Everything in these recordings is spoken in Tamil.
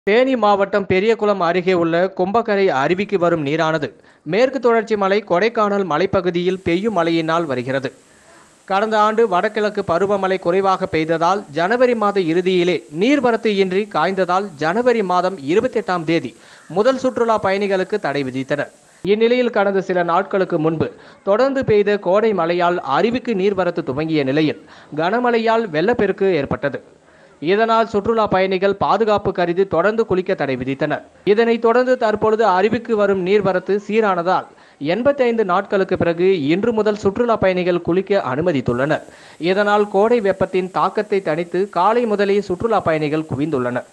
தேனி மாவட்டம் பெரியகுளம் அருகே உள்ள கும்பக்கரை அருவிக்கு வரும் நீரானது மேற்கு தொடர்ச்சி மலை கொடைக்கானல் மலைப்பகுதியில் பெய்யும் மழையினால் வருகிறது கடந்த ஆண்டு வடகிழக்கு பருவமழை குறைவாக பெய்ததால் ஜனவரி மாத இறுதியிலே நீர்வரத்து இன்றி காய்ந்ததால் ஜனவரி மாதம் இருபத்தெட்டாம் தேதி முதல் சுற்றுலா பயணிகளுக்கு தடை விதித்தனர் இந்நிலையில் கடந்த சில நாட்களுக்கு முன்பு தொடர்ந்து பெய்த கோடை மழையால் அருவிக்கு நீர்வரத்து துவங்கிய நிலையில் கனமழையால் வெள்ளப்பெருக்கு ஏற்பட்டது இதனால் சுற்றுலா பயணிகள் பாதுகாப்பு கருதி தொடர்ந்து குளிக்க தடை விதித்தனர் இதனைத் தொடர்ந்து தற்பொழுது அருவிக்கு வரும் நீர்வரத்து சீரானதால் எண்பத்தைந்து நாட்களுக்கு பிறகு இன்று முதல் சுற்றுலா பயணிகள் குளிக்க அனுமதித்துள்ளனர் இதனால் கோடை வெப்பத்தின் தாக்கத்தை தணித்து காலை முதலே சுற்றுலா பயணிகள் குவிந்துள்ளனர்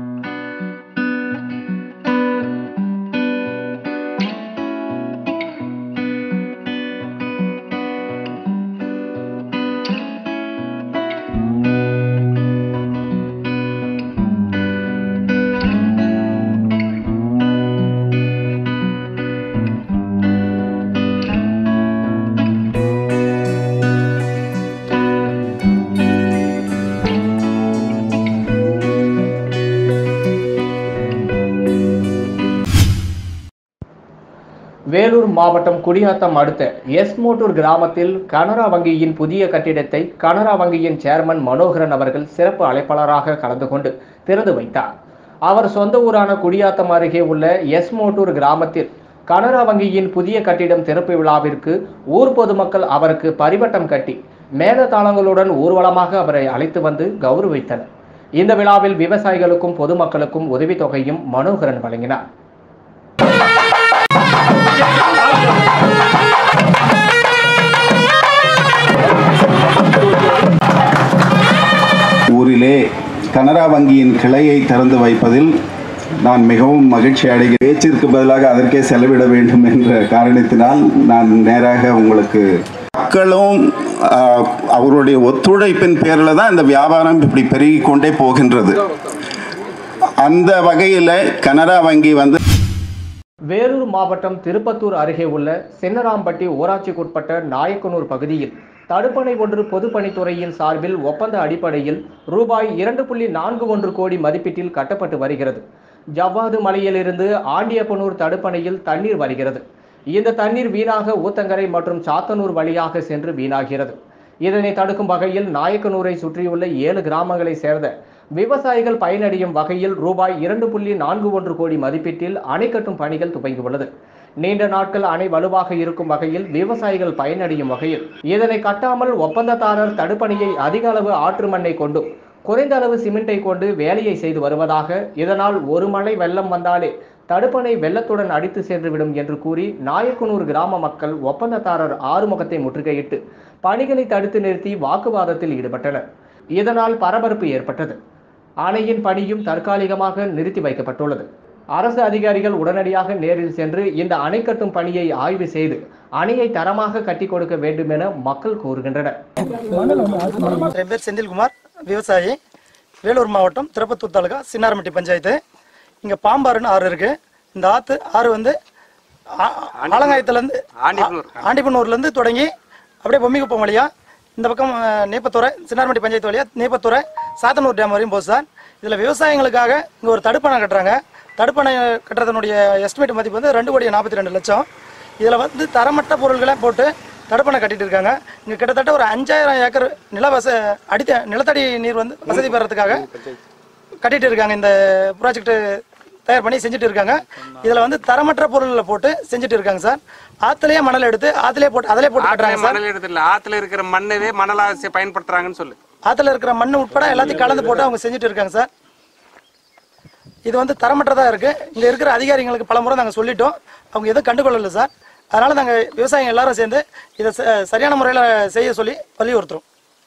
வேலூர் மாவட்டம் குடியாத்தம் அடுத்த எஸ்மோட்டூர் கிராமத்தில் கனரா வங்கியின் புதிய கட்டிடத்தை கனரா வங்கியின் சேர்மன் மனோகரன் அவர்கள் சிறப்பு அழைப்பாளராக கலந்து கொண்டு திறந்து வைத்தார் அவர் சொந்த ஊரான குடியாத்தம் அருகே உள்ள எஸ்மோட்டூர் கிராமத்தில் கனரா வங்கியின் புதிய கட்டிடம் திறப்பு விழாவிற்கு ஊர் பொதுமக்கள் அவருக்கு பரிவட்டம் கட்டி மேலதாளங்களுடன் ஊர்வலமாக அவரை அழைத்து வந்து கௌரவித்தனர் இந்த விழாவில் விவசாயிகளுக்கும் பொதுமக்களுக்கும் உதவித்தொகையும் மனோகரன் வழங்கினார் ஊரிலே கனரா வங்கியின் கிளையை திறந்து வைப்பதில் நான் மிகவும் மகிழ்ச்சி அடைகிறேன் பேச்சிற்கு பதிலாக அதற்கே செலவிட வேண்டும் என்ற காரணத்தினால் நான் நேராக உங்களுக்கு மக்களும் ஆஹ், அவருடைய ஒத்துழைப்பின் பேரில் தான் இந்த வியாபாரம் இப்படி பெருகி கொண்டே போகின்றது அந்த வகையில் கனரா வங்கி வந்து வேலூர் மாவட்டம் திருப்பத்தூர் அருகே உள்ள சின்னராம்பட்டி ஊராட்சிக்குட்பட்ட நாயக்கனூர் பகுதியில் தடுப்பணை ஒன்று பொதுப்பணித்துறையின் சார்பில் ஒப்பந்த அடிப்படையில் ரூபாய் இரண்டு புள்ளி நான்கு ஒன்று கோடி மதிப்பீட்டில் கட்டப்பட்டு வருகிறது ஜவ்வாது மலையிலிருந்து ஆண்டியப்பனூர் தடுப்பணையில் தண்ணீர் வருகிறது இந்த தண்ணீர் வீணாக ஊத்தங்கரை மற்றும் சாத்தனூர் வழியாக சென்று வீணாகிறது இதனை தடுக்கும் வகையில் நாயக்கனூரை சுற்றியுள்ள ஏழு கிராமங்களை சேர்ந்த விவசாயிகள் பயனடையும் வகையில் ரூபாய் இரண்டு புள்ளி நான்கு ஒன்று கோடி மதிப்பீட்டில் அணை கட்டும் பணிகள் துவங்கியுள்ளது நீண்ட நாட்கள் அணை வலுவாக இருக்கும் வகையில் விவசாயிகள் பயனடையும் வகையில் இதனை கட்டாமல் ஒப்பந்ததாரர் தடுப்பணையை அதிக அளவு ஆற்று மண்ணை கொண்டும் குறைந்த அளவு சிமெண்டை கொண்டு வேலையை செய்து வருவதாக இதனால் ஒரு மழை வெள்ளம் வந்தாலே தடுப்பணை வெள்ளத்துடன் அடித்து சென்றுவிடும் என்று கூறி நாயக்கனூர் கிராம மக்கள் ஒப்பந்ததாரர் ஆறுமுகத்தை முற்றுகையிட்டு பணிகளை தடுத்து நிறுத்தி வாக்குவாதத்தில் ஈடுபட்டனர் இதனால் பரபரப்பு ஏற்பட்டது அணையின் பணியும் தற்காலிகமாக நிறுத்தி வைக்கப்பட்டுள்ளது அரசு அதிகாரிகள் உடனடியாக நேரில் சென்று இந்த அணை கட்டும் பணியை ஆய்வு செய்து அணையை தரமாக கட்டி கொடுக்க வேண்டும் என மக்கள் கூறுகின்றனர் என் பேர் செந்தில்குமார் விவசாயி வேலூர் மாவட்டம் திருப்பத்தூர் தாலுகா சின்னாரம்பட்டி பஞ்சாயத்து இங்கே பாம்பாறுன்னு ஆறு இருக்கு இந்த ஆத்து ஆறு வந்து ஆ- ஆலங்காயத்துலேருந்து ஆண்டிப்பனூர்லேருந்து தொடங்கி அப்படியே பொம்மிக்குப்பம் வழியா இந்த பக்கம் அஹ், நேப்பத்துறை சின்னாரம்பட்டி பஞ்சாயத்து வழியா நேப்பத்துறை சாத்தனூர் டேம் வரையும் போகுது சார் இதில் விவசாயிகளுக்காக இங்கே ஒரு தடுப்பணை கட்டுறாங்க தடுப்பணை கட்டுறதனுடைய எஸ்டிமேட் மதிப்பு வந்து ரெண்டு கோடி நாற்பத்தி ரெண்டு லட்சம் இதில் வந்து தரமட்ட பொருள்களை போட்டு தடுப்பணை கட்டிட்டு இருக்காங்க இங்கே கிட்டத்தட்ட ஒரு அஞ்சாயிரம் ஏக்கர் நில வச அடித்த நிலத்தடி நீர் வந்து வசதி பெறறதுக்காக கட்டிட்டு இருக்காங்க இந்த ப்ராஜெக்ட் தயார் பண்ணி செஞ்சுட்டு இருக்காங்க இதுல வந்து தரமற்ற பொருள்களை போட்டு செஞ்சுட்டு இருக்காங்க சார் ஆத்துலயே மணல் எடுத்து ஆத்துலயே போட்டு அதிலே போட்டு கட்டுறாங்க சார் மணல் எடுத்துல ஆத்துல இருக்கிற மண்ணவே மணலா செ- பயன்படுத்துறாங்கன்னு சொல்லு ஆத்துல இருக்கிற மண் உட்பட எல்லாத்தையும் கலந்து போட்டு அவங்க செஞ்சுட்டு இருக்காங்க சார் இது வந்து தரமற்றதா இருக்கு இங்க இருக்கிற அதிகாரிகளுக்கு பல முறை நாங்க சொல்லிட்டோம் அவங்க எதுவும் கண்டுகொள்ளல சார் அதனால நாங்க விவசாயிகள் எல்லாரும் சேர்ந்து இதை ச- சரியான முறையில செய்ய சொல்லி வலியுறுத்துறோம்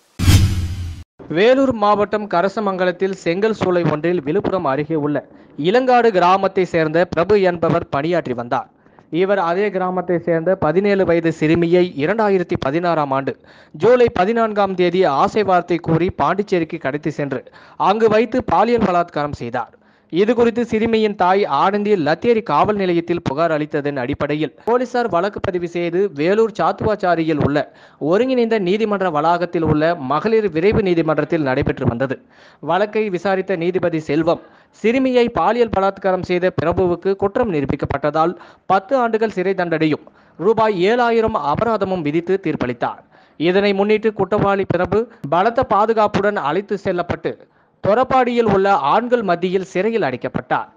வேலூர் மாவட்டம் கரசமங்கலத்தில் செங்கல் சூளை ஒன்றில் விழுப்புரம் அருகே உள்ள இளங்காடு கிராமத்தை சேர்ந்த பிரபு என்பவர் பணியாற்றி வந்தார் இவர் அதே கிராமத்தை சேர்ந்த பதினேழு வயது சிறுமியை இரண்டாயிரத்தி பதினாறாம் ஆண்டு ஜூலை பதினான்காம் தேதி ஆசை வார்த்தை கூறி பாண்டிச்சேரிக்கு கடத்தி சென்று அங்கு வைத்து பாலியல் பலாத்காரம் செய்தார் இது குறித்து சிறுமியின் தாய் ஆனந்தி லத்தேரி காவல் நிலையத்தில் புகார் அளித்ததன் அடிப்படையில் போலீசார் வழக்கு பதிவு செய்து வேலூர் சாத்துவாச்சாரியில் உள்ள ஒருங்கிணைந்த நீதிமன்ற வளாகத்தில் உள்ள மகளிர் விரைவு நீதிமன்றத்தில் நடைபெற்று வந்தது வழக்கை விசாரித்த நீதிபதி செல்வம் சிறுமியை பாலியல் பலாத்காரம் செய்த பிரபுவுக்கு குற்றம் நிரூபிக்கப்பட்டதால் பத்து ஆண்டுகள் சிறை தண்டனையும் ரூபாய் ஏழாயிரம் அபராதமும் விதித்து தீர்ப்பளித்தார் இதனை முன்னிட்டு குற்றவாளி பிரபு பலத்த பாதுகாப்புடன் அழைத்து செல்லப்பட்டு தொரப்பாடியில் உள்ள ஆண்கள் மத்தியில் சிறையில் அடைக்கப்பட்டார்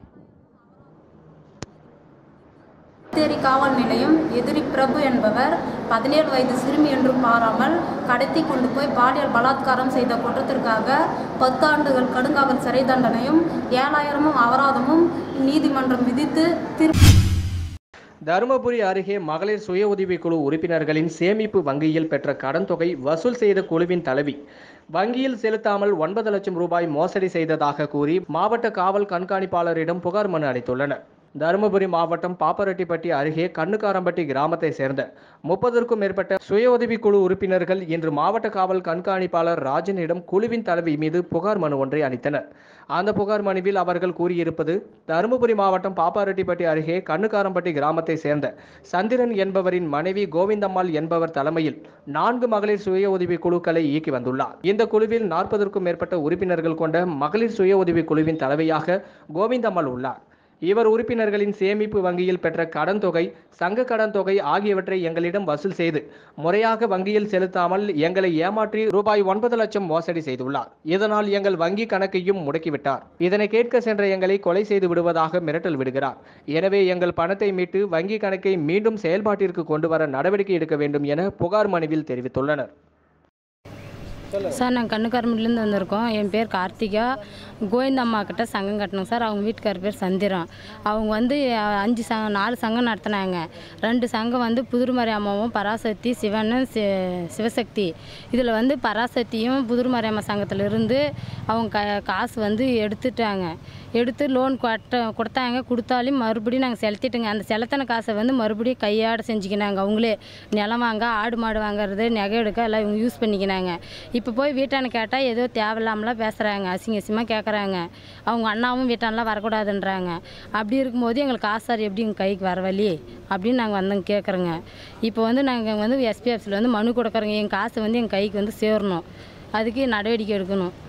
புதுச்சேரி காவல் நிலையம் எதிரி பிரபு என்பவர் பதினேழு வயது சிறுமி என்றும் பாராமல் கடத்தி கொண்டு போய் பாலியல் பலாத்காரம் செய்த குற்றத்திற்காக பத்து ஆண்டுகள் கடுங்காவல் சிறை தண்டனையும் ஏழாயிரமும் அபராதமும் நீதிமன்றம் விதித்து தீர்ப்பு தருமபுரி அருகே மகளிர் சுய உதவிக்குழு உறுப்பினர்களின் சேமிப்பு வங்கியில் பெற்ற கடன் தொகை வசூல் செய்த குழுவின் தலைவி வங்கியில் செலுத்தாமல் ஒன்பது லட்சம் ரூபாய் மோசடி செய்ததாக கூறி மாவட்ட காவல் கண்காணிப்பாளரிடம் புகார் மனு அளித்துள்ளனர் தருமபுரி மாவட்டம் பாப்பரெட்டிப்பட்டி அருகே கண்ணுக்காரம்பட்டி கிராமத்தை சேர்ந்த முப்பதற்கும் மேற்பட்ட சுய உதவிக்குழு உறுப்பினர்கள் இன்று மாவட்ட காவல் கண்காணிப்பாளர் ராஜனிடம் குழுவின் தலைவி மீது புகார் மனு ஒன்றை அளித்தனர் அந்த புகார் மனுவில் அவர்கள் கூறியிருப்பது தருமபுரி மாவட்டம் பாப்பாரெட்டிப்பட்டி அருகே கண்ணுக்காரம்பட்டி கிராமத்தை சேர்ந்த சந்திரன் என்பவரின் மனைவி கோவிந்தம்மாள் என்பவர் தலைமையில் நான்கு மகளிர் சுய உதவி குழுக்களை இயக்கி வந்துள்ளார் இந்த குழுவில் நாற்பதற்கும் மேற்பட்ட உறுப்பினர்கள் கொண்ட மகளிர் சுய உதவி குழுவின் தலைவியாக கோவிந்தம்மாள் உள்ளார் இவர் உறுப்பினர்களின் சேமிப்பு வங்கியில் பெற்ற கடன் தொகை சங்க கடன் தொகை ஆகியவற்றை எங்களிடம் வசூல் செய்து முறையாக வங்கியில் செலுத்தாமல் எங்களை ஏமாற்றி ரூபாய் ஒன்பது லட்சம் மோசடி செய்துள்ளார் இதனால் எங்கள் வங்கி கணக்கையும் முடக்கிவிட்டார் இதனை கேட்க சென்ற எங்களை கொலை செய்து விடுவதாக மிரட்டல் விடுகிறார் எனவே எங்கள் பணத்தை மீட்டு வங்கி கணக்கை மீண்டும் செயல்பாட்டிற்கு கொண்டு வர நடவடிக்கை எடுக்க வேண்டும் என புகார் மனுவில் தெரிவித்துள்ளனர் சார் நாங்கள் கண்ணுக்காரமிலேருந்து வந்திருக்கோம் என் பேர் கார்த்திகா கோவிந்தம்மா கிட்ட சங்கம் கட்டணும் சார் அவங்க வீட்டுக்கார பேர் சந்திரம் அவங்க வந்து அஹ், அஞ்சு சங்கம் நாலு சங்கம் நடத்தினாங்க ரெண்டு சங்கம் வந்து புதுர்மறை அம்மாவும் பராசக்தி சிவன் சி சிவசக்தி இதில் வந்து பராசக்தியும் புதுர்மறை அம்மா சங்கத்தில் இருந்து அவங்க க காசு வந்து எடுத்துட்டாங்க எடுத்து லோன் கட்ட கொடுத்தாங்க கொடுத்தாலும் மறுபடியும் நாங்கள் செலுத்திட்டுங்க அந்த செலுத்தின காசை வந்து மறுபடியும் கையாட செஞ்சுக்கினாங்க அவங்களே நிலம் வாங்க ஆடு மாடு வாங்குறது நகை எடுக்க எல்லாம் இவங்க யூஸ் பண்ணிக்கினாங்க இப்போ போய் வீட்டான கேட்டால் ஏதோ தேவையில்லாமலாம் பேசுகிறாங்க அசிங்க அசிங்கமாக கேட்குறாங்க அவங்க அண்ணாவும் வீட்டானலாம் வரக்கூடாதுன்றாங்க அப்படி இருக்கும்போது எங்களுக்கு காசார் எப்படி எங்கள் கைக்கு வர வழி அப்படின்னு நாங்கள் வந்து கேட்குறோங்க இப்போ வந்து நாங்கள் வந்து எஸ்பிஎஃப்சியில் வந்து மனு கொடுக்குறோங்க எங்கள் காசு வந்து எங்கள் கைக்கு வந்து சேரணும் அதுக்கு நடவடிக்கை எடுக்கணும்